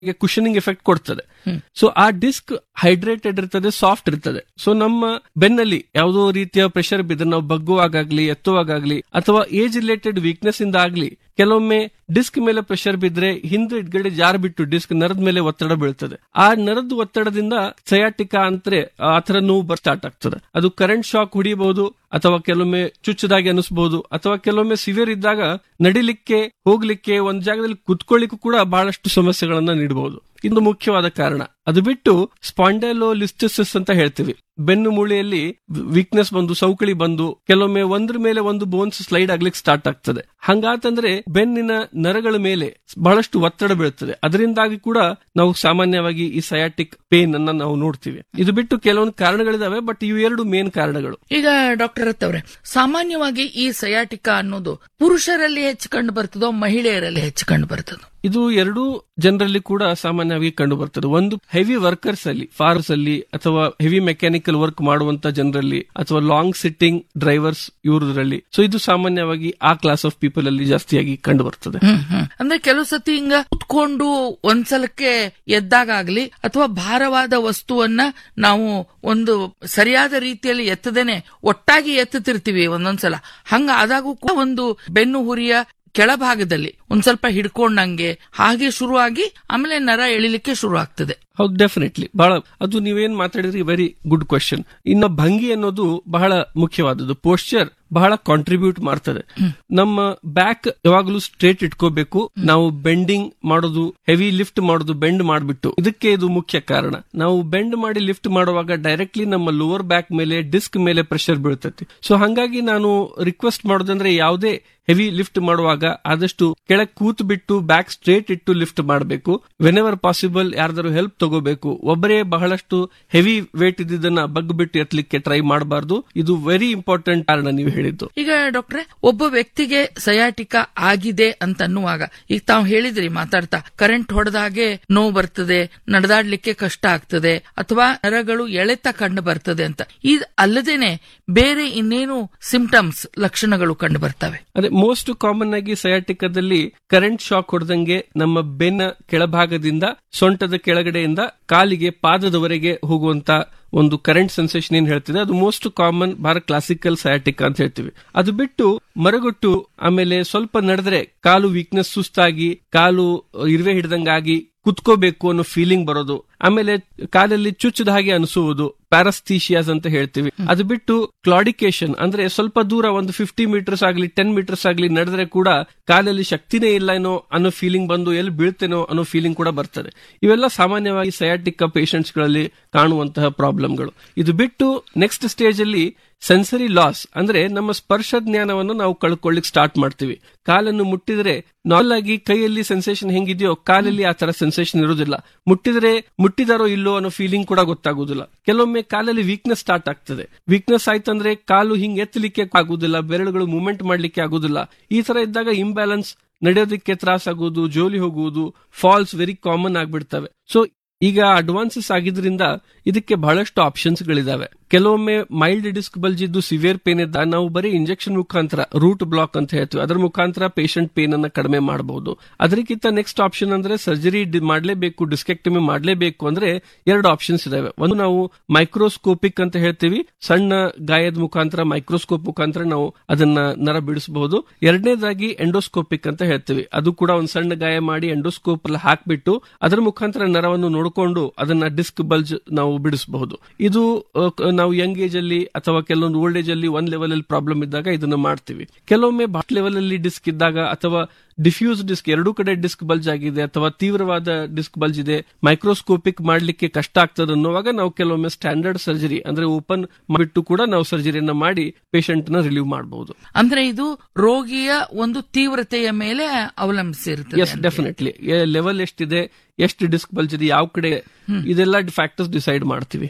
ಕುಶನಿಂಗ್ effect ಕೊಡ್ತದೆ so ಆ disc hydrated ಇರ್ತದೆ ಸಾಫ್ಟ್ ಇರ್ತದೆ ಸೊ ನಮ್ಮ ಬೆನ್ನಲ್ಲಿ ಯಾವುದೋ ರೀತಿಯ ಪ್ರೆಷರ್ ಬಿದ್ದರೆ ನಾವು ಬಗ್ಗುವಾಗಲಿ ಎತ್ತುವಾಗಲಿ ಅಥವಾ ಏಜ್ ರಿಲೇಟೆಡ್ ವೀಕ್ನೆಸ್ ಇಂದ ಆಗ್ಲಿ ಕೆಲವೊಮ್ಮೆ ಡಿಸ್ಕ್ ಮೇಲೆ ಪ್ರೆಷರ್ ಬಿದ್ರೆ ಹಿಂದೆ ಇದ್ಗಡೆ ಜಾರ್ ಬಿಟ್ಟು ಡಿಸ್ಕ್ ನರದ ಮೇಲೆ ಒತ್ತಡ ಬೀಳ್ತದೆ ಆ ನರದ ಒತ್ತಡದಿಂದ ಸಯಾಟಿಕಾ ಅಂದ್ರೆ ಆ ತರ ನೋವು ಬರ್ ಸ್ಟಾರ್ಟ್ ಆಗ್ತದೆ ಅದು ಕರೆಂಟ್ ಶಾಕ್ ಹೊಡಿಬಹುದು ಅಥವಾ ಕೆಲವೊಮ್ಮೆ ಚುಚ್ಚದಾಗಿ ಅನಿಸಬಹುದು ಅಥವಾ ಕೆಲವೊಮ್ಮೆ ಸಿವಿಯರ್ ಇದ್ದಾಗ ನಡಿಲಿಕ್ಕೆ ಹೋಗ್ಲಿಕ್ಕೆ ಒಂದ್ ಜಾಗದಲ್ಲಿ ಕುತ್ಕೊಳ್ಳಿಕ್ಕೂ ಕೂಡ ಬಹಳಷ್ಟು ಸಮಸ್ಯೆಗಳನ್ನ ನೀಡಬಹುದು ಇದು ಮುಖ್ಯವಾದ ಕಾರಣ ಅದು ಬಿಟ್ಟು ಸ್ಪಾಂಡೈಲೋಲಿಸ್ಟಿಸಿಸ್ ಅಂತ ಹೇಳ್ತೀವಿ ಬೆನ್ನು ಮೂಳೆಯಲ್ಲಿ ವೀಕ್ನೆಸ್ ಬಂದು ಸೌಕಳಿ ಬಂದು ಕೆಲವೊಮ್ಮೆ ಒಂದ್ರ ಮೇಲೆ ಒಂದು ಬೋನ್ಸ್ ಸ್ಲೈಡ್ ಆಗ್ಲಿಕ್ಕೆ ಸ್ಟಾರ್ಟ್ ಆಗ್ತದೆ ಹಂಗಾತಂದ್ರೆ ಬೆನ್ನಿನ ನರಗಳ ಮೇಲೆ ಬಹಳಷ್ಟು ಒತ್ತಡ ಬೀಳುತ್ತದೆ ಅದರಿಂದಾಗಿ ಕೂಡ ನಾವು ಸಾಮಾನ್ಯವಾಗಿ ಈ ಸಯಾಟಿಕ್ ಪೇನ್ ಅನ್ನ ನಾವು ನೋಡ್ತೀವಿ ಇದು ಬಿಟ್ಟು ಕೆಲವೊಂದು ಕಾರಣಗಳಿದಾವೆ ಬಟ್ ಇವು ಎರಡು ಮೇನ್ ಕಾರಣಗಳು ಈಗ ಡಾಕ್ಟರ್ ರತ್ತವ್ರೆ ಸಾಮಾನ್ಯವಾಗಿ ಈ ಸಯಾಟಿಕಾ ಅನ್ನೋದು ಪುರುಷರಲ್ಲಿ ಹೆಚ್ಚು ಕಂಡು ಬರ್ತದೋ ಮಹಿಳೆಯರಲ್ಲಿ ಹೆಚ್ಚು ಕಂಡು ಬರ್ತದೋ ಇದು ಎರಡೂ ಜನರಲ್ಲಿ ಕೂಡ ಸಾಮಾನ್ಯವಾಗಿ ಕಂಡು ಬರ್ತದೆ ಒಂದು ಹೆವಿ ವರ್ಕರ್ಸ್ ಅಲ್ಲಿ ಫಾರ್ಮ್ಸ್ ಅಲ್ಲಿ ಅಥವಾ ಹೆವಿ ಮೆಕ್ಯಾನಿಕಲ್ ವರ್ಕ್ ಮಾಡುವಂತ ಜನರಲ್ಲಿ ಅಥವಾ ಲಾಂಗ್ ಸಿಟ್ಟಿಂಗ್ ಡ್ರೈವರ್ಸ್ ಇವರಲ್ಲಿ ಸೊ ಇದು ಸಾಮಾನ್ಯವಾಗಿ ಆ ಕ್ಲಾಸ್ ಆಫ್ ಪೀಪಲ್ ಅಲ್ಲಿ ಜಾಸ್ತಿಯಾಗಿ ಕಂಡು ಬರ್ತದೆ ಹ್ಮ್ ಹ್ಮ್. ಅಂದ್ರೆ ಕೆಲವು ಸತಿ ಹಿಂಗ ಕುತ್ಕೊಂಡು ಒಂದ್ಸಲಕ್ಕೆ ಎದ್ದಾಗಲಿ ಅಥವಾ ಭಾರವಾದ ವಸ್ತುವನ್ನ ನಾವು ಒಂದು ಸರಿಯಾದ ರೀತಿಯಲ್ಲಿ ಎತ್ತದೇನೆ ಒಟ್ಟಾಗಿ ಎತ್ತುತ್ತಿರ್ತೀವಿ ಒಂದೊಂದ್ಸಲ ಹಂಗ ಆದಾಗೂ ಕೂಡ ಒಂದು ಬೆನ್ನು ಹುರಿಯ ಕೆಳಭಾಗದಲ್ಲಿ ಒಂದ್ ಸ್ವಲ್ಪ ಹಿಡ್ಕೊಂಡಂಗೆ ಹಾಗೆ ಶುರುವಾಗಿ ಆಮೇಲೆ ನರ ಎಳಿಲಿಕ್ಕೆ ಶುರು ಆಗ್ತದೆ ಹೌದು ಡೆಫಿನೆಟ್ಲಿ ಬಹಳ ಅದು ನೀವೇನ್ ಮಾತಾಡಿದ್ರಿ ವೆರಿ ಗುಡ್ ಕ್ವಶನ್ ಇನ್ನು ಭಂಗಿ ಅನ್ನೋದು ಬಹಳ ಮುಖ್ಯವಾದದ್ದು ಪೋಸ್ಚರ್ ಬಹಳ ಕಾಂಟ್ರಿಬ್ಯೂಟ್ ಮಾಡ್ತದೆ ನಮ್ಮ ಬ್ಯಾಕ್ ಯಾವಾಗಲೂ ಸ್ಟ್ರೇಟ್ ಇಟ್ಕೋಬೇಕು ನಾವು ಬೆಂಡಿಂಗ್ ಮಾಡೋದು ಹೆವಿ ಲಿಫ್ಟ್ ಮಾಡೋದು ಬೆಂಡ್ ಮಾಡ್ಬಿಟ್ಟು ಇದಕ್ಕೆ ಇದು ಮುಖ್ಯ ಕಾರಣ ನಾವು ಬೆಂಡ್ ಮಾಡಿ ಲಿಫ್ಟ್ ಮಾಡುವಾಗ ಡೈರೆಕ್ಟ್ಲಿ ನಮ್ಮ ಲೋವರ್ ಬ್ಯಾಕ್ ಮೇಲೆ ಡಿಸ್ಕ್ ಮೇಲೆ ಪ್ರೆಷರ್ ಬೀಳ್ತೈತಿ ಸೊ ಹಂಗಾಗಿ ನಾನು ರಿಕ್ವೆಸ್ಟ್ ಮಾಡೋದಂದ್ರೆ ಯಾವುದೇ ಹೆವಿ ಲಿಫ್ಟ್ ಮಾಡುವಾಗ ಆದಷ್ಟು ಕೆಳಗ್ ಕೂತ್ ಬಿಟ್ಟು ಬ್ಯಾಕ್ ಸ್ಟ್ರೇಟ್ ಇಟ್ಟು ಲಿಫ್ಟ್ ಮಾಡಬೇಕು ವೆನ್ ಎವರ್ ಪಾಸಿಬಲ್ ಯಾರ್ದಾರು ಹೆಲ್ಪ್ ತಗೋಬೇಕು ಒಬ್ಬರೇ ಬಹಳಷ್ಟು ಹೆವಿ ವೇಟ್ ಇದ್ದಿದ್ದನ್ನ ಬಗ್ ಬಿಟ್ಟು ಎತ್ತಲಿಕ್ಕೆ ಟ್ರೈ ಮಾಡಬಾರ್ದು ಇದು ವೆರಿ ಇಂಪಾರ್ಟೆಂಟ್ ಕಾರಣ ನೀವು ಹೇಳಿದ್ದು ಈಗ ಡಾಕ್ಟ್ರೆ ಒಬ್ಬ ವ್ಯಕ್ತಿಗೆ ಸಯಾಟಿಕಾ ಆಗಿದೆ ಅಂತ ಅನ್ನುವಾಗ ಈಗ ತಾವು ಹೇಳಿದ್ರಿ ಮಾತಾಡ್ತಾ ಕರೆಂಟ್ ಹೊಡೆದಾಗೆ ನೋವು ಬರ್ತದೆ ನಡೆದಾಡ್ಲಿಕ್ಕೆ ಕಷ್ಟ ಆಗ್ತದೆ ಅಥವಾ ನರಗಳು ಎಳೆತ ಕಂಡು ಬರ್ತದೆ ಅಂತ ಇದು ಅಲ್ಲದೇನೆ ಬೇರೆ ಇನ್ನೇನು ಸಿಂಪ್ಟಮ್ಸ್ ಲಕ್ಷಣಗಳು ಕಂಡು ಬರ್ತವೆ ಅದೇ ಮೋಸ್ಟ್ ಕಾಮನ್ ಆಗಿ ಸಯಾಟಿಕದಲ್ಲಿ ಕರೆಂಟ್ ಶಾಕ್ ಹೊಡೆದಂಗೆ ನಮ್ಮ ಬೆನ್ನ ಕೆಳಭಾಗದಿಂದ ಸೊಂಟದ ಕೆಳಗಡೆಯಿಂದ ಕಾಲಿಗೆ ಪಾದದವರೆಗೆ ಹೋಗುವಂತ ಒಂದು ಕರೆಂಟ್ ಸೆನ್ಸೇಷನ್ ಏನ್ ಹೇಳ್ತಿದೆ ಅದು ಮೋಸ್ಟ್ ಕಾಮನ್ ಬಾರ ಕ್ಲಾಸಿಕಲ್ ಸಯಾಟಿಕ್ ಅಂತ ಹೇಳ್ತೀವಿ ಅದು ಬಿಟ್ಟು ಮರಗೊಟ್ಟು ಆಮೇಲೆ ಸ್ವಲ್ಪ ನಡೆದ್ರೆ ಕಾಲು ವೀಕ್ನೆಸ್ ಸುಸ್ತಾಗಿ ಕಾಲು ಇರುವೆ ಹಿಡ್ದಂಗಾಗಿ ಕುತ್ಕೋಬೇಕು ಅನ್ನೋ ಫೀಲಿಂಗ್ ಬರೋದು ಆಮೇಲೆ ಕಾಲಲ್ಲಿ ಚುಚ್ಚದ ಹಾಗೆ ಅನಿಸುವುದು ಪ್ಯಾರಸ್ಥೀಶಿಯಾಸ್ ಅಂತ ಹೇಳ್ತೀವಿ ಅದು ಬಿಟ್ಟು ಕ್ಲಾಡಿಕೇಶನ್ ಅಂದ್ರೆ ಸ್ವಲ್ಪ ದೂರ ಒಂದು ಫಿಫ್ಟಿ ಮೀಟರ್ಸ್ ಆಗ್ಲಿ ಟೆನ್ ಮೀಟರ್ಸ್ ಆಗ್ಲಿ ನಡೆದ್ರೆ ಕೂಡ ಕಾಲಲ್ಲಿ ಶಕ್ತಿನೇ ಇಲ್ಲ ಏನೋ ಅನ್ನೋ ಫೀಲಿಂಗ್ ಬಂದು ಎಲ್ಲಿ ಬೀಳ್ತೇನೋ ಅನ್ನೋ ಫೀಲಿಂಗ್ ಕೂಡ ಬರ್ತದೆ ಇವೆಲ್ಲ ಸಾಮಾನ್ಯವಾಗಿ ಸಯಾಟಿಕ್ ಪೇಷಂಟ್ಸ್ ಗಳಲ್ಲಿ ಕಾಣುವಂತಹ ಪ್ರಾಬ್ಲಮ್ಗಳು ಇದು ಬಿಟ್ಟು ನೆಕ್ಸ್ಟ್ ಸ್ಟೇಜ್ ಅಲ್ಲಿ ಸೆನ್ಸರಿ ಲಾಸ್ ಅಂದ್ರೆ ನಮ್ಮ ಸ್ಪರ್ಶ ಜ್ಞಾನವನ್ನು ನಾವು ಕಳ್ಕೊಳ್ಳಿಕ್ ಸ್ಟಾರ್ಟ್ ಮಾಡ್ತೀವಿ ಕಾಲನ್ನು ಮುಟ್ಟಿದ್ರೆ ನಾರ್ಮಲ್ ಆಗಿ ಕೈಯಲ್ಲಿ ಸೆನ್ಸೇಷನ್ ಹೆಂಗಿದೆಯೋ ಕಾಲಲ್ಲಿ ಆ ತರ ಸೆನ್ಸೇಷನ್ ಇರೋದಿಲ್ಲ ಮುಟ್ಟಿದ್ರೆ ಮುಟ್ಟಿದಾರೋ ಇಲ್ಲೋ ಅನ್ನೋ ಫೀಲಿಂಗ್ ಕೂಡ ಗೊತ್ತಾಗುದಿಲ್ಲ ಕೆಲವೊಮ್ಮೆ ಕಾಲಲ್ಲಿ ವೀಕ್ನೆಸ್ ಸ್ಟಾರ್ಟ್ ಆಗ್ತದೆ ವೀಕ್ನೆಸ್ ಆಯ್ತಂದ್ರೆ ಕಾಲು ಹಿಂಗ್ ಎತ್ತಲಿಕ್ಕೆ ಆಗುದಿಲ್ಲ ಬೆರಳುಗಳು ಮೂವ್ಮೆಂಟ್ ಮಾಡ್ಲಿಕ್ಕೆ ಆಗುದಿಲ್ಲ ಈ ತರ ಇದ್ದಾಗ ಇಂಬ್ಯಾಲೆನ್ಸ್ ನಡೆಯೋದಕ್ಕೆ ತ್ರಾಸಾಗುವುದು ಜೋಲಿ ಹೋಗುವುದು ಫಾಲ್ಸ್ ವೆರಿ ಕಾಮನ್ ಆಗ್ಬಿಡ್ತವೆ ಸೊ ಈಗ ಅಡ್ವಾನ್ಸಸ್ ಆಗಿದ್ರಿಂದ ಇದಕ್ಕೆ ಬಹಳಷ್ಟು ಆಪ್ಷನ್ಸ್ ಗಳಿದಾವೆ ಕೆಲವೊಮ್ಮೆ ಮೈಲ್ಡ್ ಡಿಸ್ಕ್ ಬಲ್ಜಿದ್ದು ಸಿವಿಯರ್ ಪೇನ್ ಇದ್ದ ನಾವು ಬರೀ ಇಂಜೆಕ್ಷನ್ ಮುಖಾಂತರ ರೂಟ್ ಬ್ಲಾಕ್ ಅಂತ ಹೇಳ್ತೀವಿ ಅದರ ಮುಖಾಂತರ ಪೇಷಂಟ್ ಪೇನ್ ಅನ್ನ ಕಡಿಮೆ ಮಾಡಬಹುದು ಅದಕ್ಕಿಂತ ನೆಕ್ಸ್ಟ್ ಆಪ್ಷನ್ ಅಂದ್ರೆ ಸರ್ಜರಿ ಮಾಡಲೇಬೇಕು ಡಿಸ್ಕೆಕ್ಟಮಿ ಮಾಡಲೇಬೇಕು ಅಂದ್ರೆ ಎರಡು ಆಪ್ಷನ್ಸ್ ಇದಾವೆ ಒಂದು ನಾವು ಮೈಕ್ರೋಸ್ಕೋಪಿಕ್ ಅಂತ ಹೇಳ್ತೀವಿ ಸಣ್ಣ ಗಾಯದ ಮುಖಾಂತರ ಮೈಕ್ರೋಸ್ಕೋಪ್ ಮುಖಾಂತರ ನಾವು ಅದನ್ನ ನರ ಬಿಡಿಸಬಹುದು ಎರಡನೇದಾಗಿ ಎಂಡೋಸ್ಕೋಪಿಕ್ ಅಂತ ಹೇಳ್ತೀವಿ ಅದು ಕೂಡ ಒಂದು ಸಣ್ಣ ಗಾಯ ಮಾಡಿ ಎಂಡೋಸ್ಕೋಪ್ ಅಲ್ಲಿ ಹಾಕ್ಬಿಟ್ಟು ಅದರ ಮುಖಾಂತರ ನರವನ್ನು ನೋಡಿಕೊಂಡು ಅದನ್ನ ಡಿಸ್ಕ್ ಬಲ್ಜ್ ನಾವು ಬಿಡಿಸಬಹುದು ಇದು ಆ, ಕ- ನಾವು ಯಂಗ್ ಏಜ್ ಅಲ್ಲಿ ಅಥವಾ ಕೆಲವೊಂದು ಓಲ್ಡ್ ಏಜ್ ಅಲ್ಲಿ ಒಂದ್ ಲೆವೆಲ್ ಅಲ್ಲಿ ಪ್ರಾಬ್ಲಮ್ ಇದ್ದಾಗ ಇದನ್ನ ಮಾಡ್ತೀವಿ ಕೆಲವೊಮ್ಮೆ ಬಾಟ್ ಲೆವೆಲ್ ಅಲ್ಲಿ ಡಿಸ್ಕ್ ಇದ್ದಾಗ ಅಥವಾ ಡಿಫ್ಯೂಸ್ ಡಿಸ್ಕ್ ಎರಡೂ ಕಡೆ ಡಿಸ್ಕ್ ಬಲ್ಜ್ ಆಗಿದೆ ಅಥವಾ ತೀವ್ರವಾದ ಡಿಸ್ಕ್ ಬಲ್ಜ್ ಇದೆ ಮೈಕ್ರೋಸ್ಕೋಪಿಕ್ ಮಾಡ್ಲಿಕ್ಕೆ ಕಷ್ಟ ಆಗ್ತದೆ ಅನ್ನುವಾಗ ನಾವು ಕೆಲವೊಮ್ಮೆ ಸ್ಟ್ಯಾಂಡರ್ಡ್ ಸರ್ಜರಿ ಅಂದ್ರೆ ಓಪನ್ ಮಾಡಿಬಿಟ್ಟು ಕೂಡ ನಾವು ಸರ್ಜರಿಯನ್ನ ಮಾಡಿ ಪೇಷಂಟ್ ನ ರಿಲೀವ್ ಮಾಡಬಹುದು ಅಂದ್ರೆ ಇದು ರೋಗಿಯ ಒಂದು ತೀವ್ರತೆಯ ಮೇಲೆ ಅವಲಂಬಿಸಿರ್ತದೆ ಎಸ್ ಡೆಫಿನೆಟ್ಲಿ ಲೆವೆಲ್ ಎಷ್ಟಿದೆ ಎಷ್ಟು ಡಿಸ್ಕ್ ಬಲ್ಜ್ ಇದೆ ಯಾವ ಕಡೆ ಇದೆಲ್ಲ ಫ್ಯಾಕ್ಟರ್ಸ್ ಡಿಸೈಡ್ ಮಾಡ್ತೀವಿ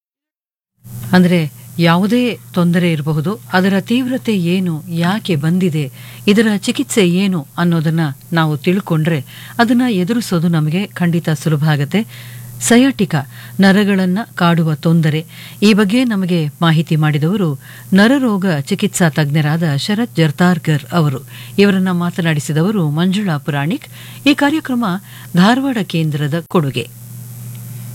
ಅಂದ್ರೆ ಯಾವುದೇ ತೊಂದರೆ ಇರಬಹುದು ಅದರ ತೀವ್ರತೆ ಏನು ಯಾಕೆ ಬಂದಿದೆ ಇದರ ಚಿಕಿತ್ಸೆ ಏನು ಅನ್ನೋದನ್ನ ನಾವು ತಿಳ್ಕೊಂಡ್ರೆ ಅದನ್ನ ಎದುರಿಸೋದು ನಮಗೆ ಖಂಡಿತ ಸುಲಭ ಆಗತ್ತೆ ಸಯಾಟಿಕಾ ನರಗಳನ್ನ ಕಾಡುವ ತೊಂದರೆ ಈ ಬಗ್ಗೆ ನಮಗೆ ಮಾಹಿತಿ ಮಾಡಿದವರು ನರರೋಗ ಚಿಕಿತ್ಸಾ ತಜ್ಞರಾದ ಶರತ್ ಜರ್ತಾರ್ಕರ್ ಅವರು ಇವರನ್ನ ಮಾತನಾಡಿಸಿದವರು ಮಂಜುಳಾ ಪುರಾಣಿಕ್ ಈ ಕಾರ್ಯಕ್ರಮ ಧಾರವಾಡ ಕೇಂದ್ರದ ಕೊಡುಗೆ